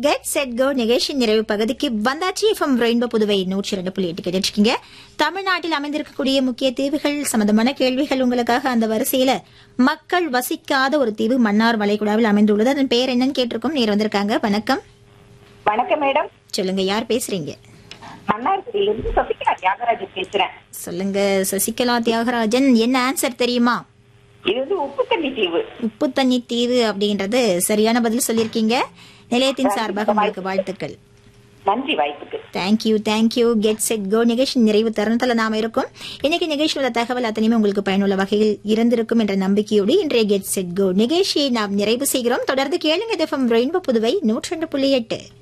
get set go நிகழ்ச்சி நிறைவு பகுதிக்கு வந்தாச்சு எஃப்எம் ரெயின்போ புதுவை நூற்றி இரண்டு புள்ளி எட்டு கேட்டுருக்கீங்க தமிழ்நாட்டில் அமைந்திருக்கக்கூடிய முக்கிய தீவுகள் சம்பந்தமான கேள்விகள் உங்களுக்காக அந்த வரிசையில மக்கள் வசிக்காத ஒரு தீவு மன்னார் வளைகுடாவில் அமைந்துள்ளது அதன் பெயர் என்னன்னு கேட்டிருக்கோம் நேர் வந்திருக்காங்க வணக்கம் வணக்கம் மேடம் சொல்லுங்க யார் பேசுறீங்க மன்னார்குடியிலிருந்து சசிகலா தியாகராஜன் பேசுறேன் சொல்லுங்க சசிகலா தியாகராஜன் என்ன ஆன்சர் தெரியுமா இது வந்து உப்பு தண்ணி தீவு உப்பு தண்ணி தீவு அப்படின்றது சரியான பதில் சொல்லியிருக்கீங்க நிலையத்தின் சார்பாக உங்களுக்கு வாழ்த்துக்கள் நன்றி வாய்ப்புக்கு thank you thank you get set go நிகழ்ச்சி நிறைவு தருணத்துல நாம இருக்கோம் இன்னைக்கு நிகழ்ச்சியோட தகவல் அத்தனையுமே உங்களுக்கு பயனுள்ள வகையில் இருந்திருக்கும் என்ற நம்பிக்கையோடு இன்றைய கெட் செட் கோ நிகழ்ச்சியை நாம் நிறைவு செய்கிறோம் தொடர்ந்து கேளுங்க எஃப்எம் ரெயின்போ புதுவை நூற்றி ரெண்டு புள்ளி எட்டு